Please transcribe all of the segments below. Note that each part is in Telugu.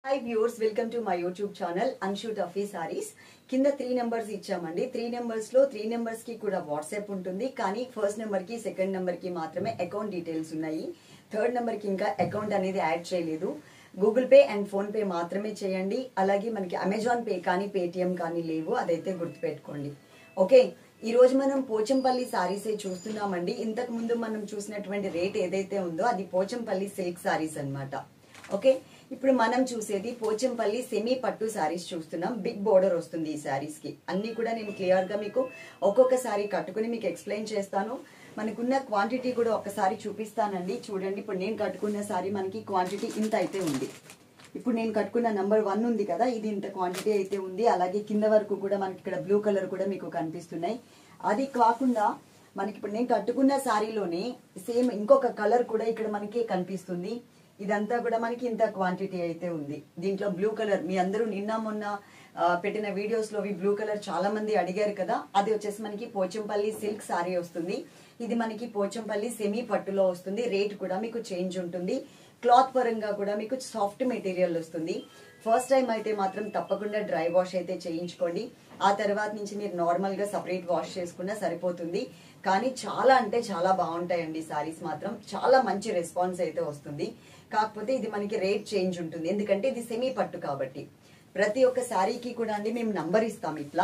hi viewers welcome to my YouTube channel Anshu టఫీ సారీస్ కింద త్రీ నెంబర్స్ ఇచ్చామండి త్రీ నెంబర్స్ లో త్రీ నెంబర్స్ కి కూడా వాట్సాప్ ఉంటుంది కానీ ఫస్ట్ నెంబర్ కి సెకండ్ నెంబర్ కి మాత్రమే అకౌంట్ డీటెయిల్స్ ఉన్నాయి థర్డ్ నెంబర్ కి ఇంకా అకౌంట్ అనేది యాడ్ చేయలేదు Google Pay and PhonePe మాత్రమే చేయండి అలాగే మనకి అమెజాన్ పే కానీ పేటిఎం కానీ లేవు అదైతే గుర్తుపెట్టుకోండి ఓకే ఈ రోజు మనం పోచంపల్లి సారీసే చూస్తున్నామండి ఇంతకు ముందు మనం చూసినటువంటి రేట్ ఏదైతే ఉందో అది పోచంపల్లి సిల్క్ సారీస్ అన్నమాట ఓకే ఇప్పుడు మనం చూసేది పోచంపల్లి సెమీ పట్టు సారీస్ చూస్తున్నాం బిగ్ బోర్డర్ వస్తుంది ఈ సారీస్ కి అన్ని కూడా నేను క్లియర్ గా మీకు ఒక్కొక్క సారీ కట్టుకుని మీకు ఎక్స్ప్లెయిన్ చేస్తాను మనకున్న క్వాంటిటీ కూడా ఒకసారి చూపిస్తానండి చూడండి ఇప్పుడు నేను కట్టుకున్న సారీ మనకి క్వాంటిటీ ఇంత అయితే ఉంది ఇప్పుడు నేను కట్టుకున్న నంబర్ వన్ ఉంది కదా ఇది ఇంత క్వాంటిటీ అయితే ఉంది అలాగే కింద వరకు కూడా మనకి ఇక్కడ బ్లూ కలర్ కూడా మీకు కనిపిస్తున్నాయి అది కాకుండా మనకి ఇప్పుడు నేను కట్టుకున్న శారీలోనే సేమ్ ఇంకొక కలర్ కూడా ఇక్కడ మనకి కనిపిస్తుంది ఇదంతా కూడా మనకి ఇంత క్వాంటిటీ అయితే ఉంది దీంట్లో బ్లూ కలర్ మీ అందరూ నిన్న మొన్న ఆ, పెట్టిన వీడియోస్ లో బ్లూ కలర్ చాలా మంది అడిగారు కదా అది వచ్చేసి మనకి పోచంపల్లి సిల్క్ సారీ వస్తుంది ఇది మనకి పోచంపల్లి సెమీ పట్టులో వస్తుంది రేట్ కూడా మీకు చేంజ్ ఉంటుంది క్లాత్ పరంగా కూడా మీకు సాఫ్ట్ మెటీరియల్ వస్తుంది ఫస్ట్ టైం అయితే మాత్రం తప్పకుండా డ్రై వాష్ అయితే చేయించుకోండి ఆ తర్వాత నుంచి మీరు నార్మల్ గా సపరేట్ వాష్ చేసుకున్నా సరిపోతుంది కానీ చాలా అంటే చాలా బాగుంటాయండి సారీస్ మాత్రం చాలా మంచి రెస్పాన్స్ అయితే వస్తుంది కాకపోతే ఇది మనకి రేట్ చేంజ్ ఉంటుంది ఎందుకంటే ఇది సెమీ పట్టు కాబట్టి ప్రతి ఒక్క శారీకి కూడా అండి మేము నంబర్ ఇస్తాం ఇట్లా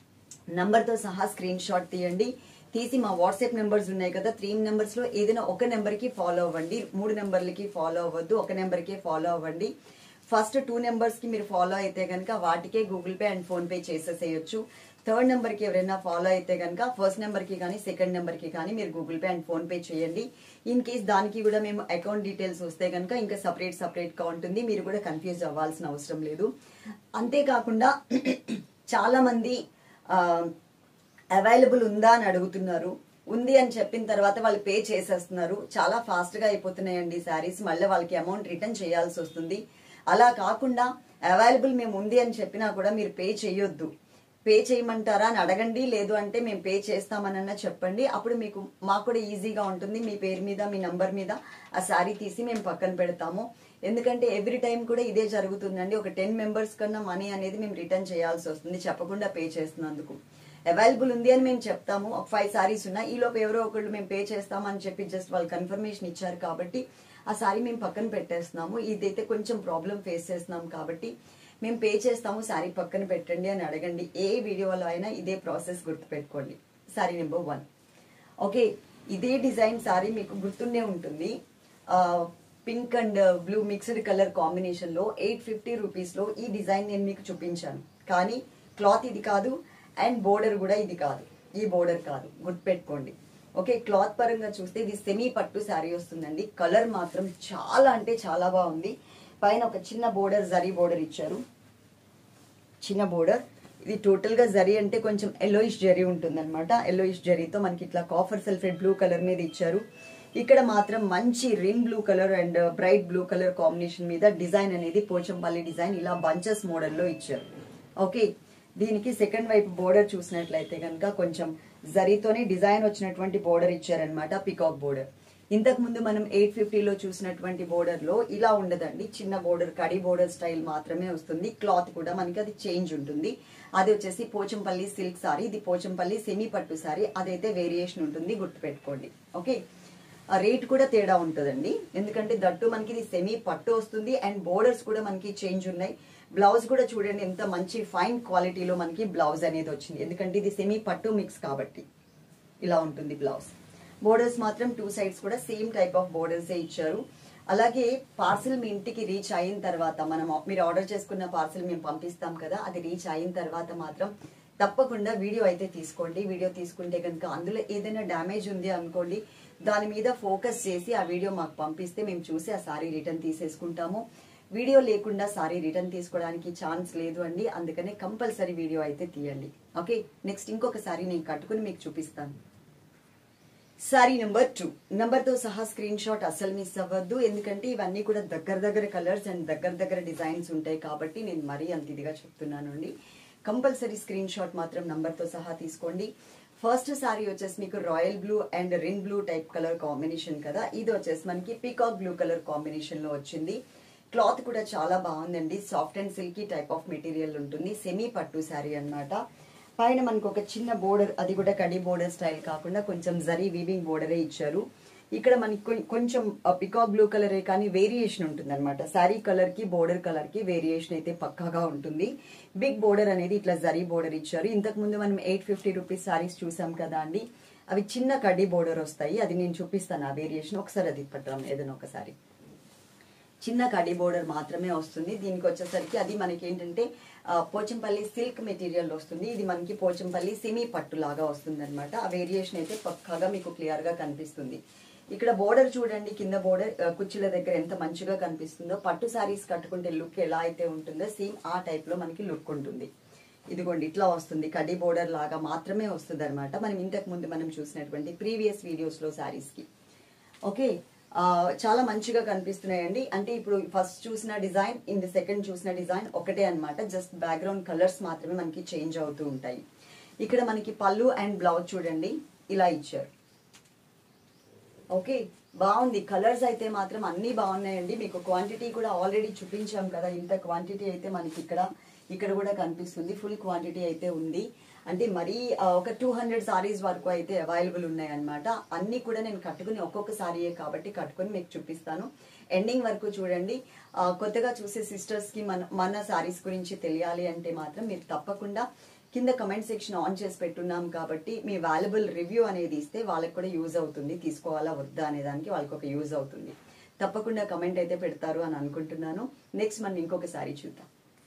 నంబర్ తో సహా స్క్రీన్ షాట్ తీయండి తీసి మా వాట్సాప్ నెంబర్స్ ఉన్నాయి కదా త్రీ నెంబర్స్ లో ఏదైనా ఒక నెంబర్ కి ఫాలో అవ్వండి మూడు నెంబర్లకి ఫాలో అవ్వద్దు ఒక నెంబర్ కి ఫాలో అవ్వండి ఫస్ట్ టూ నెంబర్స్ కి మీరు ఫాలో అయితే కనుక వాటికే Google Pay and PhonePe చేసేసేయచ్చు థర్డ్ నెంబర్ కి ఎవరైనా ఫాలో అయితే కనుక ఫస్ట్ నెంబర్ కి కానీ సెకండ్ నెంబర్ కి కానీ మీరు Google Pay and PhonePe చేయండి ఇన్ కేస్ దానికి కూడా మేము అకౌంట్ డీటెయిల్స్ వస్తే కనుక ఇంకా సపరేట్ సపరేట్ గా ఉంటుంది మీరు కూడా కన్ఫ్యూజ్ అవ్వాల్సిన అవసరం లేదు అంతేకాకుండా చాలా మంది అవైలబుల్ ఉందా అని అడుగుతున్నారు ఉంది అని చెప్పిన తర్వాత వాళ్ళు పే చేసేస్తున్నారు చాలా ఫాస్ట్ గా అయిపోతున్నాయండి శారీస్ మళ్ళీ వాళ్ళకి అమౌంట్ రిటర్న్ చేయాల్సి వస్తుంది అలా కాకుండా అవైలబుల్ మేము ఉంది అని చెప్పినా కూడా మీరు పే చేయొద్దు పే చేయమంటారా అని అడగండి లేదు అంటే మేము పే చేస్తామనన్నా చెప్పండి అప్పుడు మీకు మాకు కూడా ఈజీగా ఉంటుంది మీ పేరు మీద మీ నంబర్ మీద ఆ శారీ తీసి మేము పక్కన పెడతాము ఎందుకంటే ఎవ్రీ టైం కూడా ఇదే జరుగుతుందండి ఒక టెన్ మెంబర్స్ కన్నా మనీ అనేది మేము రిటర్న్ చేయాల్సి వస్తుంది చెప్పకుండా పే చేస్తున్నందుకు అవైలబుల్ ఉంది అని మేము చెప్తాము ఒక ఫైవ్ సారీస్ ఉన్నాయి ఈ లోపు ఎవరో ఒకళ్ళు మేము పే చేస్తామని చెప్పి జస్ట్ వాళ్ళు కన్ఫర్మేషన్ ఇచ్చారు కాబట్టి ఆ సారీ మేము పక్కన పెట్టేస్తున్నాము ఇదైతే కొంచెం ప్రాబ్లం ఫేస్ చేస్తున్నాం కాబట్టి మేము పే చేస్తాము సారీ పక్కన పెట్టండి అని అడగండి ఏ వీడియోలో అయినా ఇదే ప్రాసెస్ గుర్తుపెట్టుకోండి సారీ నెంబర్ వన్ ఓకే ఇదే డిజైన్ సారీ మీకు గుర్తుండే ఉంటుంది pink and blue mixed colour combination లో ఎయిట్ ఫిఫ్టీ రూపీస్ లో ఈ డిజైన్ నేను మీకు చూపించాను కానీ క్లాత్ ఇది కాదు అండ్ బోర్డర్ కూడా ఇది కాదు ఈ బోర్డర్ కాదు గుర్తుపెట్టుకోండి ఓకే క్లాత్ పరంగా చూస్తే ఇది సెమీ పట్టు శారీ వస్తుందండి కలర్ మాత్రం చాలా అంటే చాలా బాగుంది పైన ఒక చిన్న బోర్డర్ జరీ బోర్డర్ ఇచ్చారు చిన్న బోర్డర్ ఇది టోటల్ గా జరీ అంటే కొంచెం ఎల్లోయిష్ జరీ ఉంటుంది అనమాట ఎల్లోయిష్ జరీతో మనకి ఇట్లా కాఫర్ సల్ఫేట్ బ్లూ కలర్ మీద ఇచ్చారు ఇక్కడ మాత్రం మంచి Rin blue colour and bright blue colour combination మీద డిజైన్ అనేది పోచంపల్లి డిజైన్ ఇలా బంచెస్ మోడల్లో ఇచ్చారు ఓకే దీనికి సెకండ్ వైపు బోర్డర్ చూసినట్లయితే కనుక కొంచెం జరీతోనే డిజైన్ వచ్చినటువంటి బోర్డర్ ఇచ్చారనమాట పికాక్ బోర్డర్ ఇంతకు ముందు మనం ఎయిట్ ఫిఫ్టీలో చూసినటువంటి బోర్డర్ లో ఇలా ఉండదండి చిన్న బోర్డర్ కడి బోర్డర్ స్టైల్ మాత్రమే వస్తుంది క్లాత్ కూడా మనకి అది చేంజ్ ఉంటుంది అది వచ్చేసి పోచంపల్లి సిల్క్ సారీ ఇది పోచంపల్లి సెమీ పట్టు సారీ అదైతే వేరియేషన్ ఉంటుంది గుర్తుపెట్టుకోండి ఓకే ఆ రేట్ కూడా తేడా ఉంటుందండి ఎందుకంటే దట్టు మనకి ఇది సెమీ పట్టు వస్తుంది అండ్ బోర్డర్స్ కూడా మనకి చేంజ్ ఉన్నాయి బ్లౌజ్ కూడా చూడండి ఎంత మంచి ఫైన్ క్వాలిటీలో మనకి బ్లౌజ్ అనేది వచ్చింది ఎందుకంటే ఇది సెమీ పట్టు మిక్స్ కాబట్టి ఇలా ఉంటుంది బ్లౌజ్ బోర్డర్స్ మాత్రం టూ సైడ్స్ కూడా సేమ్ టైప్ ఆఫ్ బోర్డర్స్ ఇచ్చారు అలాగే పార్సిల్ మీ ఇంటికి రీచ్ అయిన తర్వాత మనం మీరు ఆర్డర్ చేసుకున్న పార్సిల్ మేము పంపిస్తాం కదా అది రీచ్ అయిన తర్వాత మాత్రం తప్పకుండా వీడియో అయితే తీసుకోండి వీడియో తీసుకుంటే కనుక అందులో ఏదైనా డ్యామేజ్ ఉంది అనుకోండి దాని మీద ఫోకస్ చేసి ఆ వీడియో మాకు పంపిస్తే మేము చూసి ఆ సారీ రిటర్న్ తీసేసుకుంటాము వీడియో లేకుండా సారీ రిటర్న్ తీసుకోవడానికి ఛాన్స్ లేదు అండి అందుకనే కంపల్సరీ వీడియో అయితే తీయండి ఓకే నెక్స్ట్ ఇంకొక సారీ నేను కట్టుకుని మీకు చూపిస్తాను సారీ నెంబర్ టూ నెంబర్ తో సహా స్క్రీన్ షాట్ అసలు మిస్ అవ్వద్దు ఎందుకంటే ఇవన్నీ కూడా దగ్గర దగ్గర కలర్స్ అండ్ దగ్గర దగ్గర డిజైన్స్ ఉంటాయి కాబట్టి నేను మరీ అంత ఇదిగా చెప్తున్నాను అండి కంపల్సరీ స్క్రీన్ షాట్ మాత్రం నంబర్ తో సహా తీసుకోండి ఫస్ట్ సారీ వచ్చేసి మీకు royal blue and Rin blue type colour combination కదా ఇది వచ్చేసి మనకి పీకాక్ బ్లూ కలర్ కాంబినేషన్ లో వచ్చింది క్లాత్ కూడా చాలా బాగుందండి soft and silky type of material ఉంటుంది సెమీ పట్టు శారీ అన్నమాట పైన మనకు ఒక చిన్న బోర్డర్ అది కూడా కడి బోర్డర్ స్టైల్ కాకుండా కొంచెం జరీ వీవింగ్ బోర్డరే ఇచ్చారు ఇక్కడ మనకి కొం- కొంచెం పికాక్ బ్లూ కలరే కానీ వేరియేషన్ ఉంటుంది అనమాట శారీ కలర్ కి బోర్డర్ కలర్ కి వేరియేషన్ అయితే పక్కాగా ఉంటుంది బిగ్ బోర్డర్ అనేది ఇట్లా జరీ బోర్డర్ ఇచ్చారు ఇంతకు ముందు మనం ఎయిట్ ఫిఫ్టీ రూపీస్ శారీస్ చూసాం కదా అండి అవి చిన్న కడ్డీ బోర్డర్ వస్తాయి అది నేను చూపిస్తాను ఆ వేరియేషన్ ఒకసారి అది పట్టాం ఏదైనా ఒకసారి చిన్న కడి బోర్డర్ మాత్రమే వస్తుంది దీనికి వచ్చేసరికి అది మనకి ఏంటంటే ఆ, పోచంపల్లి సిల్క్ మెటీరియల్ వస్తుంది ఇది మనకి పోచంపల్లి సిమీ పట్టు లాగా వస్తుంది అనమాట ఆ వేరియేషన్ అయితే పక్కాగా మీకు క్లియర్ గా కనిపిస్తుంది ఇక్కడ బోర్డర్ చూడండి కింద బోర్డర్ కుర్చీల దగ్గర ఎంత మంచిగా కనిపిస్తుందో పట్టు శారీస్ కట్టుకుంటే లుక్ ఎలా అయితే ఉంటుందో సేమ్ ఆ టైప్ లో మనకి లుక్ ఉంటుంది ఇదిగోండి ఇట్లా వస్తుంది కడ్డీ బోర్డర్ లాగా మాత్రమే వస్తుంది అనమాట మనం ఇంతకు ముందు మనం చూసినటువంటి ప్రీవియస్ వీడియోస్ లో శారీస్ కి ఓకే ఆ, చాలా మంచిగా కనిపిస్తున్నాయండి అంటే ఇప్పుడు ఫస్ట్ చూసిన డిజైన్ ఇన్ ది సెకండ్ చూసిన డిజైన్ ఒకటే అన్నమాట జస్ట్ బ్యాక్గ్రౌండ్ కలర్స్ మాత్రమే మనకి చేంజ్ అవుతూ ఉంటాయి ఇక్కడ మనకి పళ్ళు అండ్ బ్లౌజ్ చూడండి ఇలా ఇచ్చారు ఓకే బాగుంది కలర్స్ అయితే మాత్రం అన్ని బాగున్నాయండి మీకు క్వాంటిటీ కూడా ఆల్రెడీ చూపించాం కదా ఇంత క్వాంటిటీ అయితే మనకి ఇక్కడ ఇక్కడ కూడా కనిపిస్తుంది ఫుల్ క్వాంటిటీ అయితే ఉంది అంటే మరీ ఆ, ఒక టూ హండ్రెడ్ సారీస్ వరకు అయితే అవైలబుల్ ఉన్నాయి అనమాట అన్ని కూడా నేను కట్టుకుని ఒక్కొక్క సారీయే కాబట్టి కట్టుకుని మీకు చూపిస్తాను ఎండింగ్ వరకు చూడండి ఆ, కొత్తగా చూసే సిస్టర్స్ కి మన మన సారీస్ గురించి తెలియాలి అంటే మాత్రం మీరు తప్పకుండా కింద కమెంట్ సెక్షన్ ఆన్ చేసి పెట్టున్నాం కాబట్టి మీ వాల్యుబుల్ రివ్యూ అనేది ఇస్తే వాళ్ళకి కూడా యూజ్ అవుతుంది తీసుకోవాలా వద్దా అనే దానికి వాళ్ళకి ఒక యూజ్ అవుతుంది తప్పకుండా కమెంట్ అయితే పెడతారు అని అనుకుంటున్నాను నెక్స్ట్ మనం ఇంకొక సారీ చూద్దాం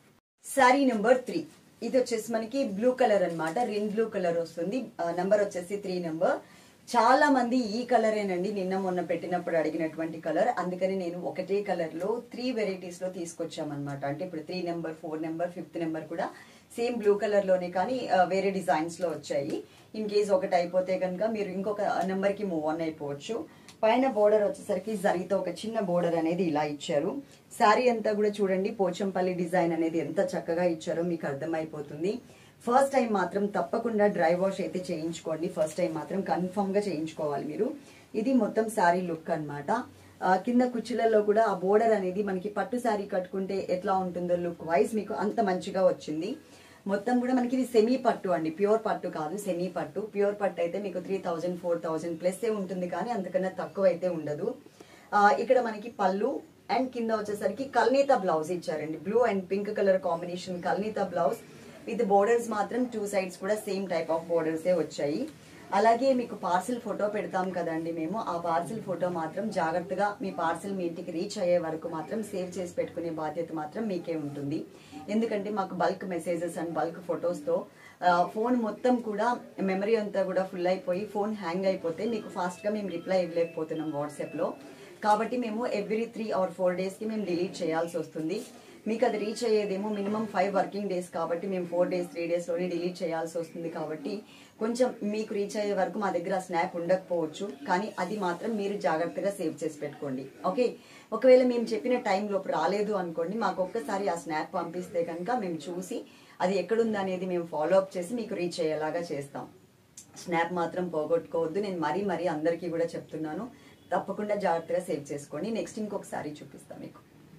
సారీ నెంబర్ త్రీ ఇది వచ్చేసి మనకి బ్లూ కలర్ అన్నమాట రిన్ బ్లూ కలర్ వస్తుంది నంబర్ వచ్చేసి త్రీ నెంబర్ చాలా మంది ఈ కలరేనండి నిన్న మొన్న పెట్టినప్పుడు అడిగినటువంటి కలర్ అందుకని నేను ఒకటే కలర్ లో త్రీ వెరైటీస్ లో తీసుకొచ్చామన్నమాట అంటే ఇప్పుడు three number four number fifth number కూడా సేమ్ బ్లూ కలర్ లోనే కానీ ఆ, వేరే డిజైన్స్ లో వచ్చాయి ఇన్ కేస్ ఒకటి అయిపోతే కనుక మీరు ఇంకొక నెంబర్ కి మూవ్ ఆన్ అయిపోవచ్చు పైన బోర్డర్ వచ్చేసరికి జరీతో ఒక చిన్న బోర్డర్ అనేది ఇలా ఇచ్చారు శారీ అంతా కూడా చూడండి పోచంపల్లి డిజైన్ అనేది ఎంత చక్కగా ఇచ్చారో మీకు అర్థమైపోతుంది ఫస్ట్ టైం మాత్రం తప్పకుండా డ్రై వాష్ అయితే చేయించుకోండి ఫస్ట్ టైం మాత్రం కన్ఫర్మ్ గా చేయించుకోవాలి మీరు ఇది మొత్తం శారీ లుక్ అన్నమాట ఆ, కింద కుర్చీలలో కూడా ఆ బోర్డర్ అనేది మనకి పట్టు శారీ కట్టుకుంటే ఎట్లా ఉంటుందో లుక్ వైజ్ మీకు అంత మంచిగా వచ్చింది మొత్తం కూడా మనకి ఇది సెమీ పట్టు అండి ప్యూర్ పట్టు కాదు సెమీ పట్టు ప్యూర్ పట్టు అయితే మీకు three thousand four thousand plus ఏ ఉంటుంది కానీ అంతకన్నా తక్కువ అయితే ఉండదు ఆ, ఇక్కడ మనకి పళ్ళు అండ్ కింద వచ్చేసరికి కల్నీత బ్లౌజ్ ఇచ్చారండి blue and pink colour combination కల్నీత బ్లౌజ్ విత్ బోర్డర్స్ మాత్రం టూ సైడ్స్ కూడా సేమ్ టైప్ ఆఫ్ బోర్డర్స్ వచ్చాయి అలాగే మీకు పార్సిల్ ఫోటో పెడతాం కదండి మేము ఆ పార్సిల్ ఫోటో మాత్రం జాగ్రత్తగా మీ పార్సిల్ మీ ఇంటికి రీచ్ అయ్యే వరకు మాత్రం సేవ్ చేసి పెట్టుకునే బాధ్యత మాత్రం మీకే ఉంటుంది ఎందుకంటే మాకు బల్క్ మెసేజెస్ అండ్ బల్క్ ఫొటోస్తో ఫోన్ మొత్తం కూడా మెమరీ అంతా కూడా ఫుల్ అయిపోయి ఫోన్ హ్యాంగ్ అయిపోతే మీకు ఫాస్ట్గా మేము రిప్లై ఇవ్వలేకపోతున్నాం వాట్సాప్లో కాబట్టి మేము ఎవ్రీ త్రీ ఆర్ ఫోర్ డేస్కి మేము డిలీట్ చేయాల్సి వస్తుంది మీకు అది రీచ్ అయ్యేదేమో మినిమం ఫైవ్ వర్కింగ్ డేస్ కాబట్టి మేము ఫోర్ డేస్ త్రీ డేస్లోనే డిలీట్ చేయాల్సి వస్తుంది కాబట్టి కొంచెం మీకు రీచ్ అయ్యే వరకు మా దగ్గర స్నాప్ ఉండకపోవచ్చు కానీ అది మాత్రం మీరు జాగ్రత్తగా సేవ్ చేసి పెట్టుకోండి ఓకే ఒకవేళ మేము చెప్పిన టైం లోపు రాలేదు అనుకోండి మాకు ఒక్కసారి ఆ స్నాప్ పంపిస్తే కనుక మేము చూసి అది ఎక్కడుంది అనేది మేము ఫాలో అప్ చేసి మీకు రీచ్ అయ్యేలాగా చేస్తాం స్నాప్ మాత్రం పోగొట్టుకోవద్దు నేను మరీ మరీ అందరికీ కూడా చెప్తున్నాను తప్పకుండా జాగ్రత్తగా సేవ్ చేసుకోండి నెక్స్ట్ ఇంకొకసారి చూపిస్తాను మీకు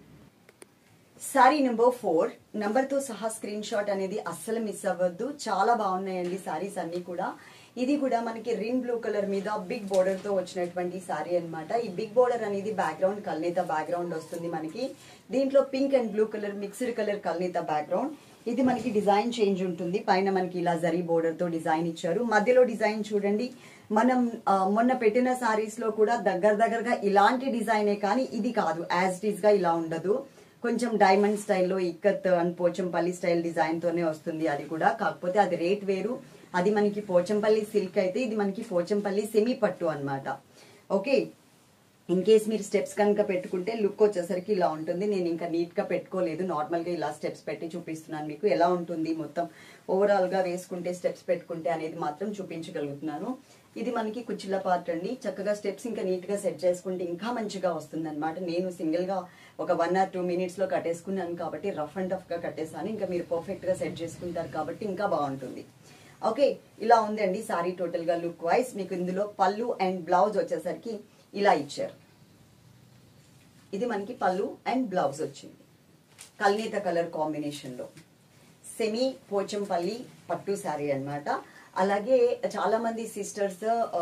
సారీ నెంబర్ ఫోర్ నంబర్ తో సహా స్క్రీన్ షాట్ అనేది అస్సలు మిస్ అవ్వద్దు చాలా బాగున్నాయండి సారీస్ అన్ని కూడా ఇది కూడా మనకి రిన్ బ్లూ కలర్ మీద బిగ్ బోర్డర్ తో వచ్చినటువంటి సారీ అన్నమాట ఈ బిగ్ బోర్డర్ అనేది బ్యాక్గ్రౌండ్ కల్నేత బ్యాక్గ్రౌండ్ వస్తుంది మనకి దీంట్లో pink and blue colour mixed colour కల్నేత బ్యాక్గ్రౌండ్ ఇది మనకి డిజైన్ చేంజ్ ఉంటుంది పైన మనకి ఇలా జరీ బోర్డర్ తో డిజైన్ ఇచ్చారు మధ్యలో డిజైన్ చూడండి మనం ఆ, మొన్న పెట్టిన సారీస్ లో కూడా దగ్గర దగ్గరగా ఇలాంటి డిజైనే కానీ ఇది కాదు యాజ్ ఇట్ ఈస్ గా ఇలా ఉండదు కొంచెం డైమండ్ స్టైల్లో ikat and Pochampally style design తోనే వస్తుంది అది కూడా కాకపోతే అది రేట్ వేరు అది మనకి పోచంపల్లి సిల్క్ అయితే ఇది మనకి పోచంపల్లి సెమీ పట్టు అన్నమాట ఓకే ఇన్ కేస్ మీరు స్టెప్స్ కనుక పెట్టుకుంటే లుక్ వచ్చేసరికి ఇలా ఉంటుంది నేను ఇంకా నీట్ గా పెట్టుకోలేదు నార్మల్ గా ఇలా స్టెప్స్ పెట్టి చూపిస్తున్నాను మీకు ఎలా ఉంటుంది మొత్తం ఓవరాల్ గా వేసుకుంటే స్టెప్స్ పెట్టుకుంటే అనేది మాత్రం చూపించగలుగుతున్నాను ఇది మనకి కుచ్చిళ్ళ పార్ట్ అండి చక్కగా స్టెప్స్ ఇంకా నీట్ గా సెట్ చేసుకుంటే ఇంకా మంచిగా వస్తుంది అనమాట నేను సింగిల్ గా ఒక వన్ ఆర్ టూ మినిట్స్ లో కట్టేసుకున్నాను కాబట్టి రఫ్ అండ్ టఫ్ గా కట్టేసాను ఇంకా మీరు పర్ఫెక్ట్ గా సెట్ చేసుకుంటారు కాబట్టి ఇంకా బాగుంటుంది ఓకే ఇలా ఉందండి సారీ టోటల్ గా లుక్ వైజ్ మీకు ఇందులో పళ్ళు అండ్ బ్లౌజ్ వచ్చేసరికి ఇలా ఇచ్చారు ఇది మనకి పళ్ళు అండ్ బ్లౌజ్ వచ్చింది కల్నేత కలర్ కాంబినేషన్ లో సెమీ పోచంపల్లి పట్టు శారీ అన్నమాట అలాగే చాలా మంది సిస్టర్స్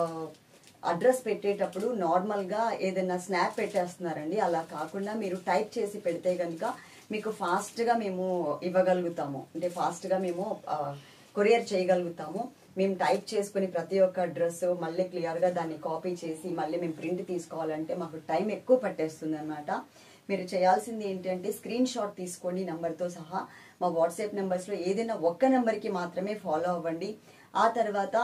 అడ్రస్ పెట్టేటప్పుడు నార్మల్ గా ఏదైనా స్నాప్ పెట్టేస్తున్నారండి అలా కాకుండా మీరు టైప్ చేసి పెడితే కనుక మీకు ఫాస్ట్ గా మేము ఇవ్వగలుగుతాము అంటే ఫాస్ట్ గా మేము కొరియర్ చేయగలుగుతాము మేము టైప్ చేసుకుని ప్రతి ఒక్క అడ్రస్ మళ్ళీ క్లియర్ గా దాన్ని కాపీ చేసి మళ్ళీ మేము ప్రింట్ తీసుకోవాలంటే మాకు టైం ఎక్కువ పట్టేస్తుంది అనమాట మీరు చేయాల్సింది ఏంటంటే స్క్రీన్ షాట్ తీసుకోండి నంబర్తో సహా మా వాట్సాప్ నెంబర్స్లో ఏదైనా ఒక్క నెంబర్కి మాత్రమే ఫాలో అవ్వండి ఆ తర్వాత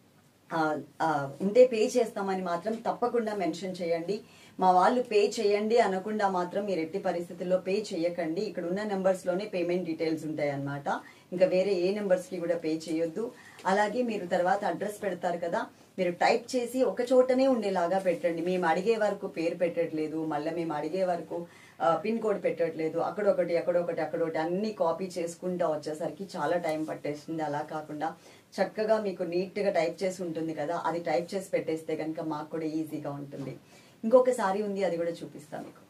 ఆ, ఆ, ఉంటే పే చేస్తామని మాత్రం తప్పకుండా మెన్షన్ చేయండి మా వాళ్ళు పే చేయండి అనకుండా మాత్రం మీరు ఎట్టి పరిస్థితుల్లో పే చేయకండి ఇక్కడ ఉన్న నెంబర్స్ లోనే పేమెంట్ డీటెయిల్స్ ఉంటాయి అన్నమాట ఇంకా వేరే ఏ నెంబర్స్ కి కూడా పే చేయొద్దు అలాగే మీరు తర్వాత అడ్రస్ పెడతారు కదా మీరు టైప్ చేసి ఒక చోటనే ఉండేలాగా పెట్టండి మేము అడిగే వరకు పేరు పెట్టట్లేదు మళ్ళీ మేము అడిగే వరకు ఆ, పిన్ కోడ్ పెట్టట్లేదు అక్కడొకటి అక్కడొకటి అక్కడొకటి అన్ని కాపీ చేసుకుంటా వచ్చేసరికి చాలా టైం పట్టేస్తుంది అలా కాకుండా చక్కగా మీకు నీట్ గా టైప్ చేసి ఉంటుంది కదా అది టైప్ చేసి పెట్టేస్తే కనుక మాకు కూడా ఈజీగా ఉంటుంది ఇంకొక సారీ ఉంది అది కూడా చూపిస్తాను మీకు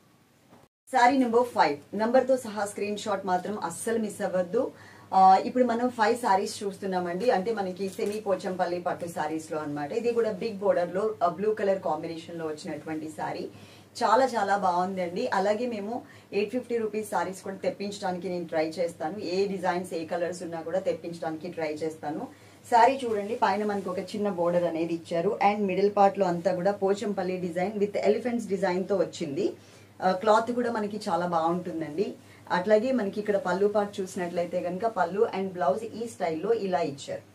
సారీ నెంబర్ ఫైవ్ నంబర్ తో సహా స్క్రీన్ షాట్ మాత్రం అస్సలు మిస్ అవ్వద్దు ఆ, ఇప్పుడు మనం ఫైవ్ సారీస్ చూస్తున్నామండి అంటే మనకి సెమీ పోచంపల్లి పట్టు సారీస్ లో అన్నమాట ఇది కూడా బిగ్ బోర్డర్ లో బ్లూ కలర్ కాంబినేషన్ లో వచ్చినటువంటి సారీ చాలా చాలా బాగుందండి అలాగే మేము ఎయిట్ ఫిఫ్టీ రూపీస్ సారీస్ కూడా తెప్పించడానికి నేను ట్రై చేస్తాను ఏ డిజైన్స్ ఏ కలర్స్ ఉన్నా కూడా తెప్పించడానికి ట్రై చేస్తాను సారీ చూడండి పైన మనకు ఒక చిన్న బోర్డర్ అనేది ఇచ్చారు అండ్ మిడిల్ పార్ట్ లో అంతా కూడా Pochampally design with elephants design తో వచ్చింది ఆ, క్లాత్ కూడా మనకి చాలా బాగుంటుందండి అట్లాగే మనకి ఇక్కడ పళ్ళు పార్ట్ చూసినట్లయితే కనుక పళ్ళు అండ్ బ్లౌజ్ ఈ స్టైల్లో ఇలా ఇచ్చారు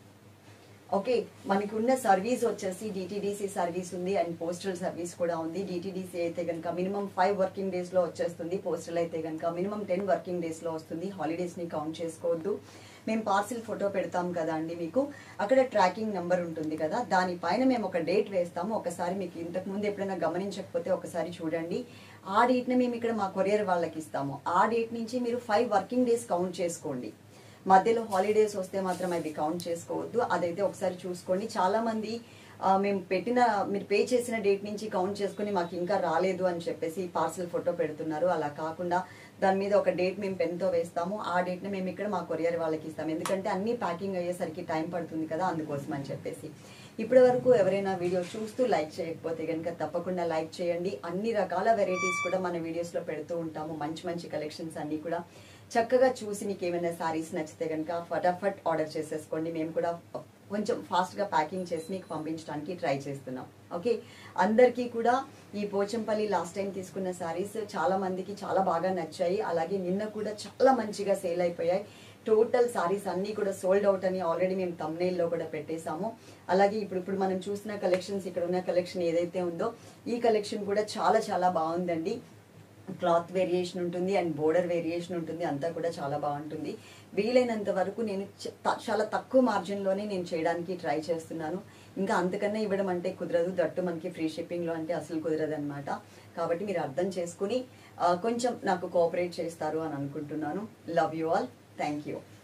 ఓకే మనకి ఉన్న సర్వీస్ వచ్చేసి డిటిడిసి సర్వీస్ ఉంది అండ్ పోస్టల్ సర్వీస్ కూడా ఉంది డిటిడిసి అయితే కనుక మినిమం ఫైవ్ వర్కింగ్ డేస్ లో వచ్చేస్తుంది పోస్టల్ అయితే కనుక మినిమం టెన్ వర్కింగ్ డేస్ లో వస్తుంది హాలిడేస్ ని కౌంట్ చేసుకోవద్దు మేము పార్సిల్ ఫోటో పెడతాం కదా అండి మీకు అక్కడ ట్రాకింగ్ నెంబర్ ఉంటుంది కదా దానిపైన మేము ఒక డేట్ వేస్తాము ఒకసారి మీకు ఇంతకు ముందు ఎప్పుడైనా గమనించకపోతే ఒకసారి చూడండి ఆ డేట్ ని మేము ఇక్కడ మా కొరియర్ వాళ్ళకి ఇస్తాము ఆ డేట్ నుంచి మీరు ఫైవ్ వర్కింగ్ డేస్ కౌంట్ చేసుకోండి మధ్యలో హాలిడేస్ వస్తే మాత్రం అవి కౌంట్ చేసుకోవద్దు అదైతే ఒకసారి చూసుకోండి చాలా మంది ఆ, మేము పెట్టిన మీరు పే చేసిన డేట్ నుంచి కౌంట్ చేసుకుని మాకు ఇంకా రాలేదు అని చెప్పేసి పార్సల్ ఫోటో పెడుతున్నారు అలా కాకుండా దాని మీద ఒక డేట్ మేము పెన్తో వేస్తాము ఆ డేట్ ని మేము ఇక్కడ మా కొరియర్ వాళ్ళకి ఇస్తాము ఎందుకంటే అన్ని ప్యాకింగ్ అయ్యేసరికి టైం పడుతుంది కదా అందుకోసం అని చెప్పేసి ఇప్పటి వరకు ఎవరైనా వీడియో చూస్తూ లైక్ చేయకపోతే కనుక తప్పకుండా లైక్ చేయండి అన్ని రకాల వెరైటీస్ కూడా మన వీడియోస్ లో పెడుతూ ఉంటాము మంచి మంచి కలెక్షన్స్ అన్ని కూడా చక్కగా చూసి మీకు ఏమైనా సారీస్ నచ్చితే కనుక ఫటాఫట్ ఆర్డర్ చేసేసుకోండి మేము కూడా కొంచెం ఫాస్ట్ గా ప్యాకింగ్ చేసి మీకు పంపించడానికి ట్రై చేస్తున్నాం ఓకే అందరికీ కూడా ఈ పోచంపల్లి లాస్ట్ టైం తీసుకున్న సారీస్ చాలా మందికి చాలా బాగా నచ్చాయి అలాగే నిన్న కూడా చాలా మంచిగా సేల్ అయిపోయాయి టోటల్ సారీస్ అన్ని కూడా సోల్డ్ అవుట్ అని ఆల్రెడీ మేము thumbnail లో కూడా పెట్టేశాము అలాగే ఇప్పుడు ఇప్పుడు మనం చూసిన కలెక్షన్స్ ఇక్కడ ఉన్న కలెక్షన్ ఏదైతే ఉందో ఈ కలెక్షన్ కూడా చాలా చాలా బాగుందండి క్లాత్ వేరియేషన్ ఉంటుంది అండ్ బోర్డర్ వేరియేషన్ ఉంటుంది అంతా కూడా చాలా బాగుంటుంది వీలైనంత వరకు నేను చ- త- చాలా తక్కువ మార్జిన్లోనే నేను చేయడానికి ట్రై చేస్తున్నాను ఇంకా అంతకన్నా ఇవ్వడం అంటే కుదరదు దట్టు మనకి ఫ్రీ షిప్పింగ్లో అంటే అసలు కుదరదు అనమాట కాబట్టి మీరు అర్థం చేసుకుని ఆ, కొంచెం నాకు కోఆపరేట్ చేస్తారు అని అనుకుంటున్నాను love you all thank you